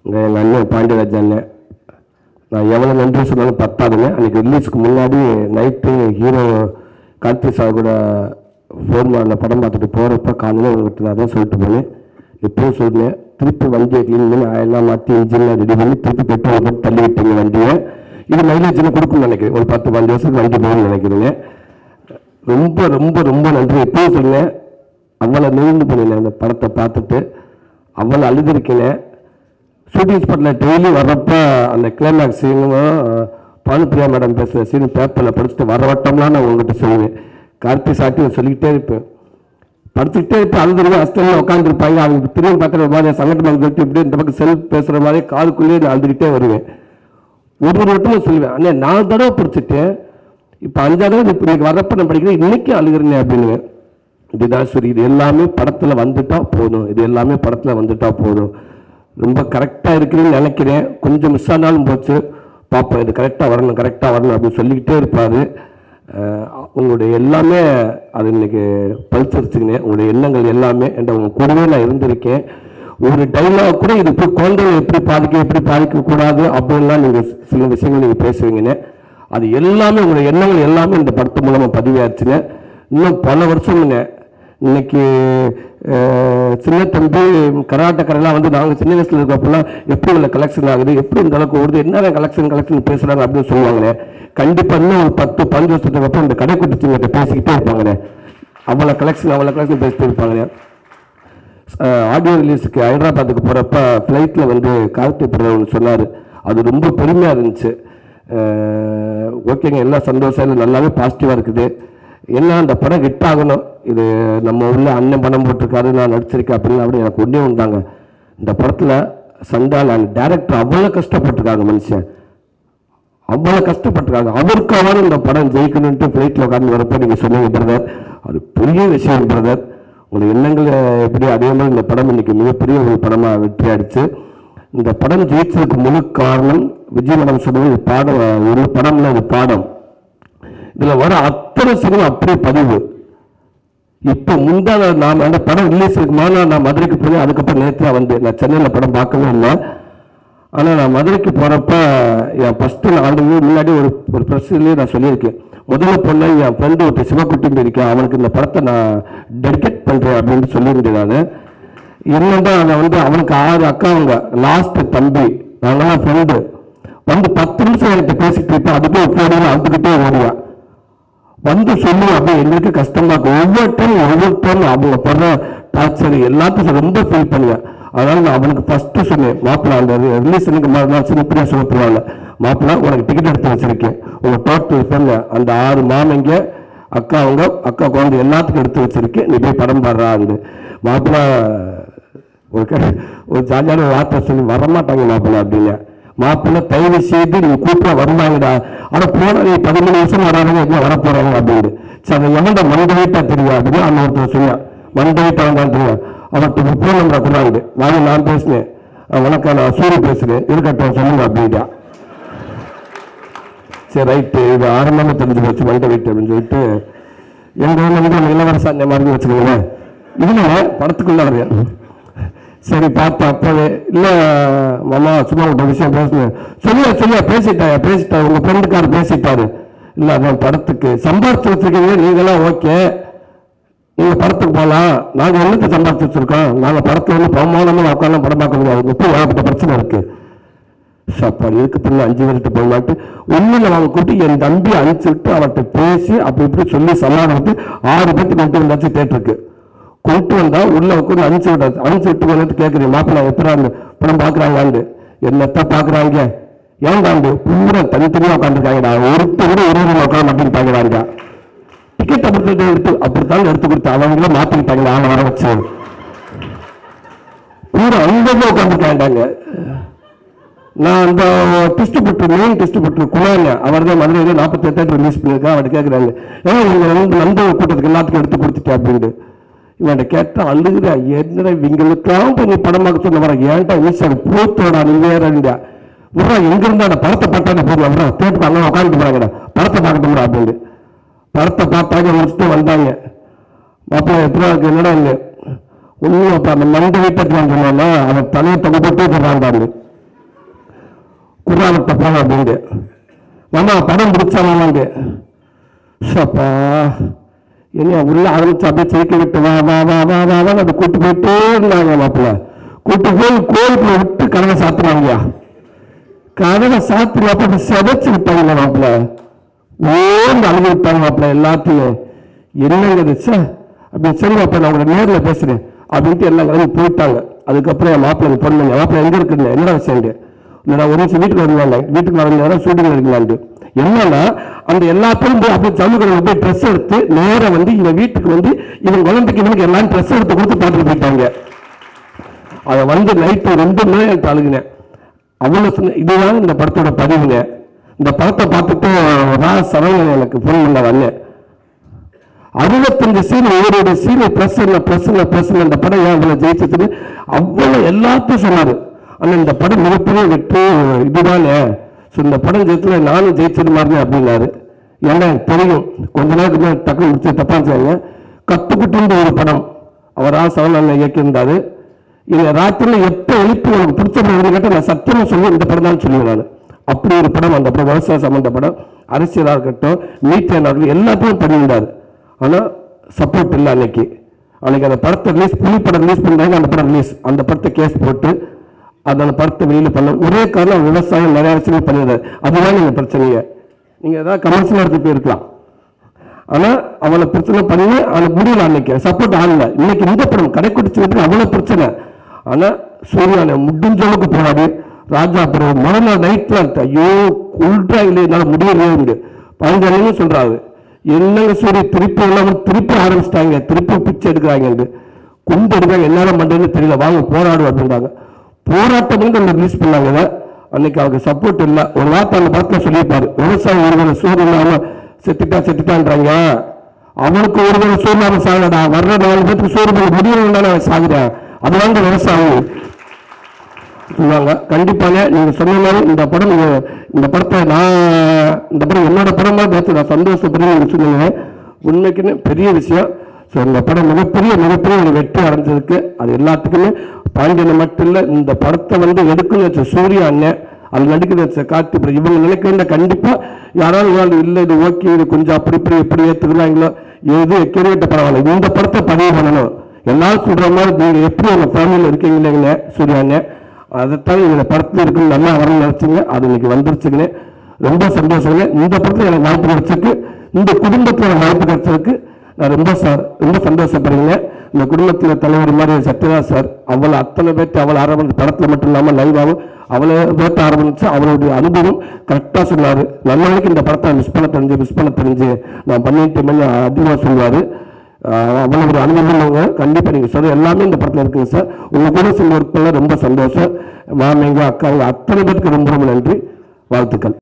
இங்கே எங்கள் அண்ணன் பாண்டியராஜ் அண்ணன் நான் எவ்வளோ நன்றி சொன்னாலும் பத்தாதுங்க அன்றைக்கி ரிலீஸ்க்கு முன்னாடி நைட்டு ஹீரோ கார்த்தி சார் கூட ஃபோன் பண்ண படம் பார்த்துட்டு போகிறப்ப காலையில் உங்கள்கிட்ட நான் தான் சொல்லிட்டு போனேன் இப்போவும் சொன்னேன் திருப்பி வண்டியை க்ளீன் பண்ணி ஆயெல்லாம் மாற்றி இன்ஜின்லாம் ரெடி பண்ணி திருப்பி பெட்ரோல் போட்டு தள்ளி விட்டீங்க வண்டியை இது மைலேஜ்னு கொடுக்கும்னு நினைக்கிறேன் ஒரு பத்து பன்னெண்டு வருஷத்துக்கு வண்டி போகணும்னு நினைக்கிறீங்க ரொம்ப ரொம்ப ரொம்ப நன்றி எப்பவும் சொன்னேன் அவ்வளோ நெருங்கி போனேன் அந்த படத்தை பார்த்துட்டு அவ்வளோ அழுதுருக்கேன் ஷூட்டிங் ஸ்பாட்டில் டெய்லி வர்றப்ப அந்த கிளைமேக்ஸ் சீனும் பானுப்பிரியா மேடம் பேசுகிற சீன் பேப்பரில் படிச்சுட்டு வர வட்டம்லாம் நான் உங்ககிட்ட சொல்லுவேன் கார்த்தி சாட்டி சொல்லிக்கிட்டே இருப்பேன் படிச்சுக்கிட்டே இருப்பேன் அழுதுருவேன் அஸ்டமில் உட்காந்துருப்பாங்க அவங்க திரும்பி பார்க்குற மாதிரி சங்கடமாக சொல்லிட்டு இப்படி இந்த பக்கம் செல்ஃப் பேசுகிற மாதிரி காதுக்குள்ளேயே நான் அழுதுகிட்டே வருவேன் ஒரு ஒரு வட்டமும் சொல்லுவேன் அண்ணே நாலு தடவை பிடிச்சிட்டேன் இப்போ அஞ்சாவது தடவை இப்போ இன்னைக்கு வரப்ப நான் படிக்கிறேன் இன்னைக்கு அழுகிறேன் அப்படின்னு இதுதான் சரி இது எல்லாமே படத்தில் வந்துட்டா போதும் இது எல்லாமே படத்தில் வந்துட்டா போதும் ரொம்ப கரெக்டாக இருக்குன்னு நினைக்கிறேன் கொஞ்சம் மிஸ் ஆனாலும் போச்சு பார்ப்போம் இது கரெக்டாக வரணும் கரெக்டாக வரணும் அப்படின்னு சொல்லிக்கிட்டே இருப்பார் உங்களுடைய எல்லாமே அது இன்னைக்கு பழிச்சிருச்சுங்க உங்களுடைய எண்ணங்கள் எல்லாமே என்ற உங்க கூடவே நான் இருந்திருக்கேன் ஒரு டைலாக் கூட இது இப்போ குழந்தைகளை எப்படி பாதிக்க எப்படி பாதிக்க கூடாது அப்படின்லாம் நீங்கள் சில விஷயங்கள் நீங்கள் பேசுவீங்கன்னு அது எல்லாமே உங்களுடைய எண்ணங்கள் எல்லாமே இந்த படத்து மூலமா பதிவாச்சுங்க இன்னும் பல வருஷம்ங்க இன்னைக்கு அஹ், சின்ன தம்பி கராட்டக்காரெல்லாம் வந்து நாங்கள் சின்ன வயசுல இருக்கப்பெல்லாம் எப்படி உள்ள கலெக்ஷன் ஆகுது எப்படி இந்த அளவுக்கு ஓடுது என்ன கலெக்ஷன் கலெக்ஷன் பேசுறாங்க அப்படின்னு சொல்லுவாங்களே கண்டிப்பா இன்னும் ஒரு பத்து பதினஞ்சு வருஷத்துக்கு அப்புறம் இந்த கடை குட்டிச்சிங்கிட்ட பேசிக்கிட்டே இருப்பாங்களே அவ்வளோ கலெக்ஷன் அவ்வளோ கலெக்ஷன் பேசிட்டு இருப்பாங்களே ஆடியோ ரிலீஸுக்கு ஹைதராபாத்துக்கு போகிறப்ப ஃப்ளைட்டில் வந்து கார்த்தி பிரதமர் சொன்னார் அது ரொம்ப பெருமையாக இருந்துச்சு அஹ், ஓகேங்க எல்லாம் சந்தோஷம் இல்லை நல்லாவே பாசிட்டிவாக இருக்குது என்ன அந்த படம் ஹிட் ஆகணும் இது நம்ம உள்ள அண்ணன் படம் போட்டிருக்காரு நான் நடிச்சிருக்கேன் அப்படின்னு அப்படி எனக்கு ஒன்றே உண்டாங்க இந்த படத்தில் சண்டால் அந்த டேரக்டர் அவ்வளோ கஷ்டப்பட்டிருக்காங்க மனுஷன் அவ்வளோ கஷ்டப்பட்டிருக்காங்க அவருக்காவது இந்த படம் ஜெயிக்கணும்ட்டு ஃப்ளைட்டில் உட்காந்து வரப்போ நீங்கள் சொன்னீங்க பிரதர் அது பெரிய விஷயம் பிரதர் உங்கள் எண்ணங்கள் எப்படி அதே மாதிரி இந்த படம் இன்னைக்கு மிகப்பெரிய ஒரு படமாக வெற்றி அடிச்சு இந்த படம் ஜெயிச்சதுக்கு முழு காரணம் விஜய் மேடம் சொன்னது இது பாடம் ஒரு படம்ல இது பாடம் இதில் வர அத்தனை சினிமா அப்படியே பதிவு இப்போ முந்தான நான் அந்த படம் ரிலீஸ் இருக்கு மாநாள் நான் மதுரைக்கு போய் அதுக்கப்புறம் நேற்று வந்து நான் சென்னையில் படம் பார்க்கவே இல்லை ஆனால் நான் மதுரைக்கு போகிறப்ப என் ஃபஸ்ட்டு நான் ஆண்டு முன்னாடி ஒரு ஒரு ப்ரெஸ்லேயே நான் சொல்லியிருக்கேன் முதல்ல பொண்ணு என் ஃப்ரெண்டு ஒருத்தர் சிவக்குட்டின்னு இருக்கேன் அவனுக்கு இந்த படத்தை நான் டெடிகேட் பண்ணுறேன் அப்படின்னு சொல்லியிருந்தேன் நான் என்னதான் அதை வந்து அவனுக்கு ஆறு அக்காவுங்க லாஸ்ட் தம்பி நாங்களாம் ஃப்ரெண்டு வந்து பத்து நிமிஷம் என்கிட்ட பேசிட்டு இருப்பேன் அதுக்கே ஃபோனில் அழுதுகிட்டே ஓடுவேன் வந்து சொல்லுவோம் அப்படியே எங்களுக்கு கஷ்டமா இருக்கும் ஒவ்வொரு டைம் ஒவ்வொரு டைம் அவங்க படுற டார்ச்சர் எல்லாத்தையும் ரொம்ப ஃபீல் பண்ணுவேன் அதனால நான் அவனுக்கு ஃபர்ஸ்ட் சொன்னேன் மாப்பிள்ள அந்த ரிலீஸ் எனக்கு மறுநாள் சின்னப்பிரியா சொல்லப்படுவாங்க மாப்பிள்ள உனக்கு டிக்கெட் எடுத்து வச்சிருக்கேன் உங்க டோட்டல் ஃப்ரெண்ட் அந்த ஆறு மாமங்க அக்கா அவங்க அக்கா குழந்தை எல்லாத்துக்கும் எடுத்து வச்சிருக்கேன் நீ போய் படம் பாடுறான்னு மாப்பிள்ள ஒரு க- ஒரு ஜாலியான ஒரு வார்த்தை சொல்லி வரமாட்டாங்க மாப்பிள்ள அப்படின்னு மாப்பிள்ள தயவு செய்து நீங்க கூப்பிட வருவாங்கடா ஆனா போன நீ பதிமூணு வருஷம் வராங்க என்ன வர போறாங்க அப்படின்னு சரி அதை எவன்டா மண்டவைட்டா தெரியும் அப்படின்னு அந்த ஒருத்தர் சொன்னான் மண்டவைட்டா வந்தான் தெரியும் அவர்கிட்ட ஃபோன் நம்பர் கொடுறாங்க வாங்க நான் பேசினேன் அஹ் வணக்கம் நான் சூரிய பேசுறேன் இருக்கட்டும் சொல்லுங்க அப்படின்ட்டா சரி ரைட்டு இது ஆரம்பமாக தெரிஞ்சு போச்சு மண்டை வெயிட் அப்படின்னு சொல்லிட்டு எங்க ஊர்ல வந்து அந்த இளவரச அந்த மாதிரி வச்சுக்கோங்களேன் இல்லை படத்துக்குள்ள வரேன் சரி பார்த்தா அப்பவே இல்லை மாமா சும்மா ஒரு விஷயம் பேசுனேன் சொல்லியா சொல்லியா பேசிட்டாயா பேசிட்டா உங்க ஃப்ரெண்டுக்காரர் பேசிட்டாரு இல்லை அதான் படத்துக்கு சம்பாரிச்சு வச்சிருக்கீங்க நீங்களாம் ஓகே நீங்க படத்துக்கு போகலாம் நாங்க என்னத்தை சம்பாரிச்சு வச்சிருக்கோம் நாங்க படத்துல வந்து பிரமாணமா உட்காந்து படம் பார்க்க முடியாது முப்பது ஏகப்பட்ட பிரச்சனை இருக்கு சாப்பாடு இதுக்கு பின்ன அஞ்சு பேர்கிட்ட போக மாட்டு ஒண்ணுல அவங்க கூட்டி என் தம்பி அனுப்பிச்சு விட்டு அவர்கிட்ட பேசி அப்படி இப்படி சொல்லி சமாளித்து ஆறு பேர்த்து கொண்டு வந்தாச்சு தேட்டருக்கு கொண்டு வந்தா உள்ள உட்காந்து அனுப்பிச்சு விட்டாச்சு அனுப்பிச்சு விட்டு வந்துட்டு கேட்குறேன் மாப்பிள்ள எப்படி அந்த படம் பார்க்குறாங்களாண்டு என்னத்தான் பார்க்குறாங்க ஏன்டாண்டு பூரா தனித்தனியாக உட்காந்துருக்காங்கடா ஒருத்தர் கூட ஒரு ரூபா உட்காந்து அப்படின்னு பார்க்குறாங்க டிக்கெட் அப்படி எடுத்து அப்படித்தான் எடுத்து கொடுத்து அவங்கள மாற்றிக்கிட்டாங்க ஆளை வர வச்சு பூரா அங்கங்கே உட்காந்துருக்காண்டாங்க நான் அந்த டிஸ்ட்ரிபியூட்டர் மெயின் டிஸ்ட்ரிபியூட்டர் குமார் அவர் தான் மதுரையில் நாற்பத்தி எட்டாயிரம் ரிலீஸ் பண்ணியிருக்கேன் அவர்கிட்ட கேட்குறாங்க ஏன் உங்க வந்து நண்பர் கூட்டத்துக்கு எல்லாத்துக்கும் எடுத்து கொடுத்துட்டேன் அப்படின்ட்டு இவன்கிட்ட கேட்டால் அழுகுறா என்னடா இவங்களுக்கெல்லாம் போய் நீ படம் பார்க்க சொன்ன வர ஏன்டா ஈஸ்வரன் பூத்தோடா நீ வேறா விட்றா எங்க இருந்தாடா படத்தை பார்த்தாங்க போதும் விட்றா தேட்டருக்கு அங்கே உட்காந்துட்டு போறாங்கடா படத்தை பார்க்கட்டும்டா அப்படின்னு படத்தை பார்த்தாங்க முடிச்சுட்டு வந்தாங்க மாப்பிள்ளை எப்படி இருக்கு என்னடா இல்லை ஒன்றும் அப்போ அந்த மண்டை வீட்டத்துக்கு சொன்னோம்னா அவன் தலையை தொகை போட்டு போடுறாங்க குர்ராவட்ட போகலாம் அப்படின்ட்டு மாமா படம் பிடிச்சா மாமாண்டு சப்பா என்ன உள்ள ஆரம்பிச்சு அப்படியே சேர்க்க விட்டு வா வா வா வா வா வா அதை கூட்டு போயிட்டே இருந்தாங்க மாப்பிள்ள கூட்டு போய் கோயிலுக்குள்ள விட்டு கதவை சாத்துறாங்கய்யா கதவை சாத்தி அப்ப செதைச்சு விட்டாங்க மாப்பிள்ள ஓண்டு அழுது விட்டாங்க மாப்பிள்ள எல்லாத்தையும் என்னங்கிறது சே அப்படி சரி மாப்பிள்ள நான் உங்களை நேரில் பேசுறேன் அப்படின்ட்டு எல்லாம் கிளம்பி போயிட்டாங்க அதுக்கப்புறம் என் மாப்பிள்ளை பொண்ணு மாப்பிள்ள எங்க இருக்குன்னு என்னடா விஷயம் நான் ஒரு நிமிஷம் வீட்டுக்கு வரலாம் வீட்டுக்கு வர நேரம் ஷூட்டிங் இருக்கலான்ட்டு என்னன்னா அந்த எல்லா பேரும் போய் அப்படியே ஜவுளிக்கடையில் போய் ட்ரெஸ் எடுத்து நேரா வந்து இவங்க வீட்டுக்கு வந்து இவங்க குழந்தைக்கு இவனுக்கு எல்லாம் ட்ரெஸ் எடுத்து கொடுத்து பார்த்துட்டு போயிட்டாங்க அதை வந்து நைட்டு ரெண்டு மணி நேரம் எனக்கு அழுகினேன் அவ்வளோ சொன்ன இதுதான் இந்த படத்தோட பதிவுங்க இந்த படத்தை பார்த்துட்டு ரா சரவணன் எனக்கு ஃபோன் பண்ண வந்தேன் அறுபத்தஞ்சு சீன் ஒவ்வொரு சீனை ப்ளஸ் இல்லை ப்ளஸ் இல்லை ப்ளஸ் இல்லை இந்த படம் ஏன் இவ்வளோ ஜெயிச்சதுன்னு அவ்வளோ எல்லாத்தையும் சொன்னார் ஆனால் இந்த படம் மிகப்பெரிய வெற்றி இதுதானே ஸோ இந்த படம் ஜெயிச்சதுல நானும் ஜெயிச்சது மாதிரி அப்படின்னாரு ஏன்னா எனக்கு தெரியும் கொஞ்ச நேரத்துக்கு முன்னாடி டக்குனு முடிச்சு தப்பா செய்யுங்க கத்துக்கிட்டு ஒரு படம் அவர் ஆ சவன் இயக்கியிருந்தாரு இந்த ராத்திரியில் எப்போ எழுப்பி உனக்கு பிடிச்ச படம் கேட்டால் நான் சத்தியமாக சொல்லி இந்த படம் தான் சொல்லுவேன் நான் அப்படி ஒரு படம் அந்த படம் விவசாய சம்பந்த படம் அரசியலாக இருக்கட்டும் மீட்டியனாக இருக்கட்டும் எல்லாத்தையும் பண்ணியிருந்தாரு ஆனால் சப்போர்ட் இல்லை அன்னைக்கு அன்னைக்கு அந்த படத்தை ரிலீஸ் புலி படம் ரிலீஸ் பண்ணாங்க அந்த படம் ரிலீஸ் அந்த படத்தை கேஸ் போட்டு அந்த படத்தை வெளியில் பண்ண ஒரே காரணம் விவசாயம் நிறைய விஷயங்கள் பண்ணிடுறாரு அதுதான் நீங்கள் பிரச்சனைங்க நீங்கள் ஏதாவது கமர்ஷியலாக எடுத்து போயிருக்கலாம் ஆனா அவளை பிரச்சனை பண்ணி அவனுக்கு முடியல அன்னைக்கு சப்போர்ட் ஆகல இன்னைக்கு இந்த படம் கடைக்குடிச்சு அவ்வளவு பிரச்சனை ஆனா சூர்யானை முடிஞ்ச அளவுக்கு போறாரு ராஜா படம் மறுநாள் நைட்ல ஐயோ உள்டா இல்லை என்னால முடியலையே பதினஞ்சு சொல்றாரு என்னங்க சூரிய திருப்பி எல்லாம் திருப்பி ஆரம்பிச்சிட்டாங்க திருப்பி பிச்சை எடுக்கிறாங்க குண்டு எடுக்கிறாங்க என்னால பண்றதுன்னு தெரியல வாங்க போராடும் அப்படின்றாங்க போராட்டம் வந்து ரிலீஸ் பண்ணாங்க இதை. அன்னைக்கு அவருக்கு சப்போர்ட் இல்லை ஒரு வார்த்தை அந்த படத்துல சொல்லியிருப்பாரு விவசாயம் ஒருவரை சூரியன் இல்லாம செத்துட்டா செத்துட்டான்றாங்க அவனுக்கு ஒருவரை சூரியனாம சாகடா வர்ற நாலு பேருக்கு சூரியன் முடியணும் அவன் சாகுறேன் அது வந்து விவசாயம் சொல்லுவாங்க கண்டிப்பாங்க நீங்க சொன்ன மாதிரி இந்த படம் நீங்க இந்த படத்தை நான் இந்த படம் என்னோட படமா பார்த்து நான் சந்தோஷப்படுறேன் நீங்க சொன்னீங்க உண்மைக்குன்னு பெரிய விஷயம் ஸோ இந்த படம் மிகப்பெரிய மிகப்பெரிய ஒரு வெற்றி அடைஞ்சதுக்கு அது எல்லாத்துக்குமே பாண்டியனை மட்டும் இல்லை இந்த படத்தை வந்து எடுக்கணும்னு வச்ச சூர்யா அண்ணன் அது நடிக்கிற வச்ச கார்த்தி பிறகு இவங்க நினைக்கிற கண்டிப்பா யாராவது ஒரு ஆள் இல்லை இது ஓகே இது கொஞ்சம் அப்படி இப்படி எப்படி ஏற்றுக்கிறாங்களோ எது எக்கேட்ட பரவாயில்ல இந்த படத்தை பதிவு பண்ணணும் எல்லாரும் சொல்ற மாதிரி நீங்க எப்படி உங்க ஃபேமிலியில் இருக்கீங்களேங்கண்ணே சூர்யா அண்ணன் அதைத்தான் இந்த படத்தில் இருக்குன்னு நல்லா வரணும்னு நினைச்சுங்க அது இன்னைக்கு வந்துருச்சுங்கண்ணே ரொம்ப சந்தோஷங்க இந்த படத்தில் எனக்கு வாய்ப்பு கிடைச்சிருக்கு இந்த குடும்பத்தில் எனக்கு வாய்ப்பு கிடைச்சதுக்கு நான் ரொம்ப சார் ரொம்ப சந்தோஷப்படுறேங்க இந்த குடும்பத்தில் தலைவர் மாதிரி சத்யராஜ் சார் அவளை அத்தனை பேர்த்து அவளை அரவணைச்சு படத்தில் மட்டும் இல்லாமல் லைவாகவும் அவளை பேர்த்து ஆரம்பிச்சு அவளுடைய அனுபவம் கரெக்டாக சொன்னார் நல்ல நாளைக்கு இந்த படத்தை மிஸ் பண்ண தெரிஞ்சு மிஸ் பண்ண தெரிஞ்சு நான் பண்ணிட்டு அதிகமாக சொல்லுவார் அவ்வளோ ஒரு அனுபவம் கண்டிப்பாக நீங்கள் சொல்ற எல்லாமே இந்த படத்தில் இருக்குங்க சார் உங்கள் கூட சொன்ன ஒர்க்கெல்லாம் ரொம்ப சந்தோஷம் மாமிங்க அக்காங்க அத்தனை பேருக்கு ரொம்ப ரொம்ப நன்றி வாழ்த்துக்கள்